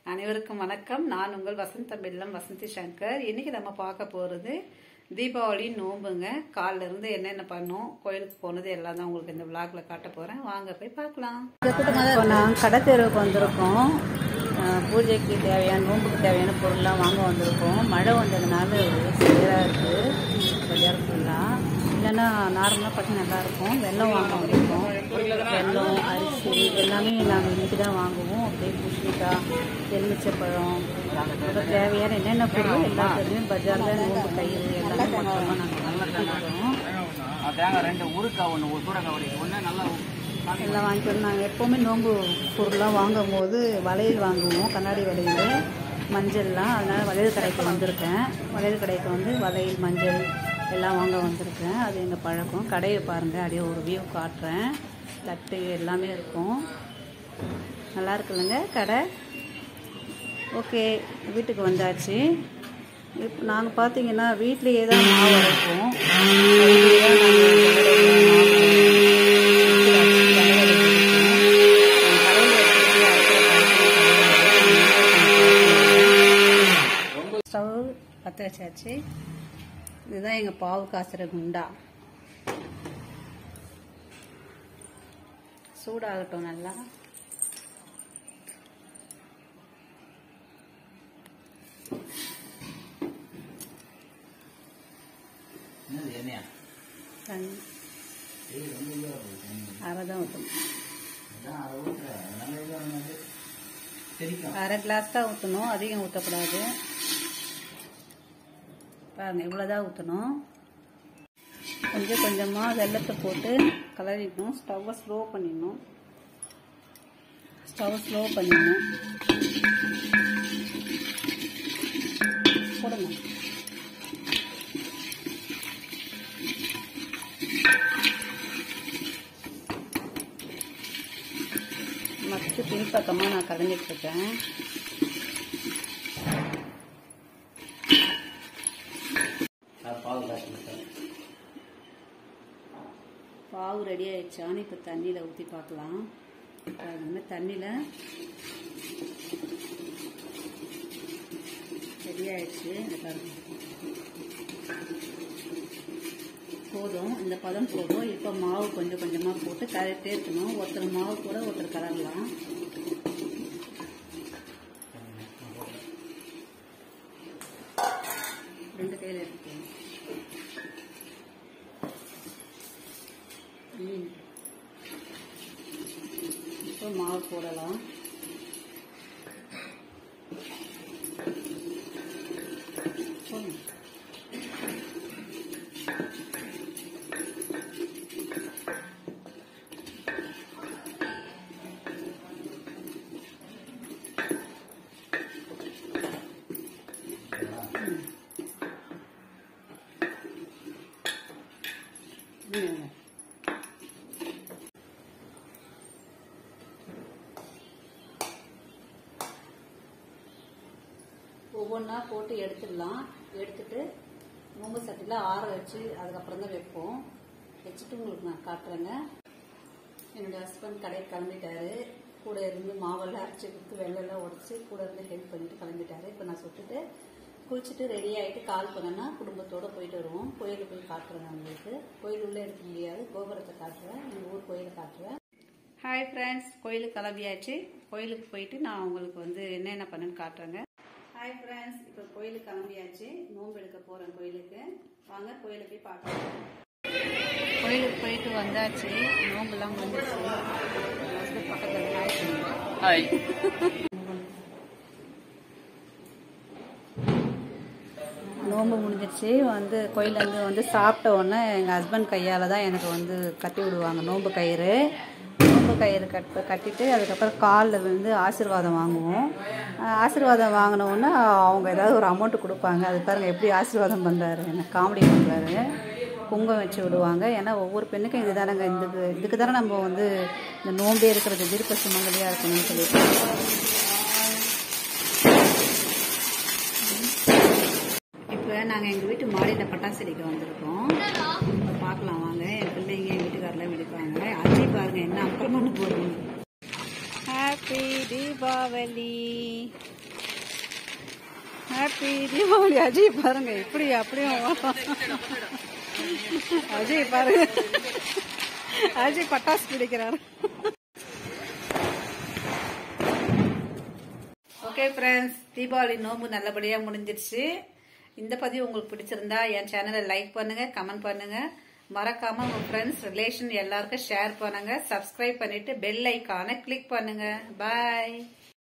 அனைவருக்கும் வணக்கம் நான் உங்கள் வசந்த பில்லம் வசந்தி சங்கர் இன்னைக்கு நம்ம பார்க்க போறது தீபாவளி நோம்புங்க காலில இருந்து என்னென்ன பண்ணோம் கோயிலுக்கு போனது எல்லாம் தான் உங்களுக்கு இந்த விளாக்ல காட்ட போறேன் வாங்க போய் பார்க்கலாம் இப்போ நான் கடை தெருவுக்கு வந்திருக்கோம் அஹ் பூஜைக்கு தேவையான நோம்புக்கு தேவையான பொருள்லாம் வாங்க வந்திருக்கோம் மழை வந்ததுனால ஒரு சிவியராக இருக்குது பஜார் ஃபுல்லாக இல்லைன்னா நார்மலாக பார்த்தா நல்லா இருக்கும் வெள்ளம் வாங்க வந்திருக்கோம் வெள்ளம் அரிசி எல்லாமே நாங்கள் இன்னைக்கு தான் வாங்குவோம் அப்படியே பூசணிக்காய் எலுமிச்சப்பழம் அப்புறம் தேவையான என்னென்ன பொருள் எல்லா பொருளுமே பஜாரில் நோம்பு கயிறு எல்லாமே மொத்தமாக நாங்கள் வாங்கிக்கிறோம் தேங்காய் ரெண்டு உருக்கா ஒன்று ஒரு சூடக்காய் வடி ஒன்று நல்லா எல்லாம் வாங்கிட்டு நாங்கள் எப்போவுமே நோம்பு பொருள்லாம் வாங்கும் போது வளையல் வாங்குவோம் கண்ணாடி வளையல் மஞ்சள்லாம் அதனால் வளையல் கடைக்கு வந்திருக்கேன் வளையல் கடைக்கு வந்து வளையல் மஞ்சள் எல்லாம் வாங்க வந்திருக்கேன் அது எங்கள் பழக்கம் கடையை பாருங்கள் அப்படியே ஒரு வியூ காட்டுறேன் தட்டு எல்லாமே இருக்கும் நல்லா இருக்குல்லங்க கடை ஓகே வீட்டுக்கு வந்தாச்சு இப்போ நாங்கள் பார்த்தீங்கன்னா வீட்லேயே தான் மாவு அரைப்போம் வீட்லயே தான் நாங்கள் ஸ்டவ் பற்ற வச்சாச்சு இதுதான் எங்கள் பாவு காசுற குண்டா சூடாகட்டும் நல்லா என்னது என்னையா தண்ணி அரை தான் ஊற்றணும் அதான் அதை ஊற்றுற நல்ல இது தெரிக்கும் அரை கிளாஸ் தான் ஊற்றணும் அதிகம் ஊற்றக்கூடாது பாருங்க இவ்வளோதான் ஊற்றணும் கொஞ்சம் கொஞ்சமாக வெள்ளத்தை போட்டு கலரிடணும் ஸ்டவ்வை ஸ்லோ பண்ணிடணும் ஸ்டவ் ஸ்லோ பண்ணிடணும் போடுங்க மத்து பின்பக்கமாக நான் கலந்துட்டு இருக்கேன் சார் பாவு காசு சார் பாவு ரெடி ஆயிடுச்சான்னு இப்போ தண்ணியில் ஊற்றி பார்க்கலாம் பாருங்க தண்ணியில் ரெடி ஆயிடுச்சு இந்த பாருங்க போதும் இந்த பதம் போதும் இப்போ மாவு கொஞ்சம் கொஞ்சமாக போட்டு கரை தேர்க்கணும் ஒருத்தர் மாவு கூட ஒருத்தர் கலரலாம் ரெண்டு கையில் எடுத்துக்கணும் மீன் இப்போ மாவு போடலாம் போடுங்க. ம். ஒவ்வொன்றா போட்டு எடுத்துடலாம் எடுத்துட்டு நோம்பு சட்டியில் ஆற வச்சு அதுக்கப்புறம் தான் வைப்போம் வச்சுட்டு உங்களுக்கு நான் காட்டுறேங்க என்னோட ஹஸ்பண்ட் கடைக்கு கிளம்பிட்டாரு கூட இருந்து மாவெல்லாம் அரைச்சி கொடுத்து வெள்ளெல்லாம் உடச்சி கூட இருந்து ஹெல்ப் பண்ணிட்டு கிளம்பிட்டாரு இப்போ நான் சுட்டுட்டு குளிச்சுட்டு ரெடி ஆகிட்டு கால் பண்ணேன்னா குடும்பத்தோட போயிட்டு வருவோம் கோயிலுக்கு போய் காட்டுறேன் உங்களுக்கு கோயில் உள்ளே இருக்க முடியாது கோபுரத்தை காட்டுறேன் எங்கள் ஊர் கோயிலை காட்டுறேன் ஹாய் ஃப்ரெண்ட்ஸ் கோயிலுக்கு கிளம்பியாச்சு கோயிலுக்கு போயிட்டு நான் உங்களுக்கு வந்து என்னென்ன பண்ணுன்னு காட்டுறேங்க ஹாய் ஃப்ரெண்ட்ஸ் இப்போ கோயிலுக்கு கிளம்பியாச்சு நோன்பு எடுக்க போகிறேன் கோயிலுக்கு வாங்க கோயிலுக்கு போய் பார்க்கலாம் கோயிலுக்கு போயிட்டு வந்தாச்சு நோம்புலாம் முடிஞ்சிச்சு ஹஸ்பண்ட் பக்கத்தில் ஹாய் சொல்லுங்க ஹாய் நோன்பு முடிஞ்சிருச்சு வந்து கோயிலேருந்து வந்து சாப்பிட்ட உடனே எங்கள் ஹஸ்பண்ட் கையால் தான் எனக்கு வந்து கட்டி விடுவாங்க நோன்பு கயிறு நோன்பு கயிறு கட் கட்டிட்டு அதுக்கப்புறம் காலில் வந்து ஆசீர்வாதம் வாங்குவோம் அஹ் ஆசீர்வாதம் வாங்கின உடனே அவங்க ஏதாவது ஒரு அமௌண்ட்டு கொடுப்பாங்க அது பாருங்கள் எப்படி ஆசீர்வாதம் பண்ணுறாரு எனக்கு காமெடி பண்ணுறாரு குங்குமம் வச்சு விடுவாங்க ஏன்னா ஒவ்வொரு பெண்ணுக்கும் இது தானங்க இதுக்கு இதுக்கு தானே நம்ம வந்து இந்த நோம்பே இருக்கிறது தீர்க்க சுமங்கலியாக இருக்கணும்னு சொல்லிட்டு இப்போ நாங்கள் எங்கள் வீட்டு மாடியில் பட்டாசு அடிக்க வந்திருக்கோம் இப்போ பார்க்கலாம் வாங்க என் பிள்ளைங்க என் வீட்டுக்காரெல்லாம் வெடிப்பாங்க அஜய் பாருங்க என்ன அப்புறம் பண்ண போகிறோம் ஹாப்பி தீபாவளி ஹாப்பி தீபாவளி அஜய் பாருங்க இப்படி அப்படியும் அஜய் பாருங்க அஜய் பட்டாசு பிடிக்கிறாரு ஓகே ஃப்ரெண்ட்ஸ் தீபாவளி நோம்பு நல்லபடியாக முடிஞ்சிருச்சு இந்த பதிவு உங்களுக்கு பிடிச்சிருந்தா என் சேனலை லைக் பண்ணுங்க கமெண்ட் பண்ணுங்க மறக்காம உங்க ஃப்ரெண்ட்ஸ் ரிலேஷன் எல்லாருக்கும் ஷேர் பண்ணுங்க சப்ஸ்கிரைப் பண்ணிட்டு பெல் ஐக்கானை கிளிக் பண்ணுங்க பாய்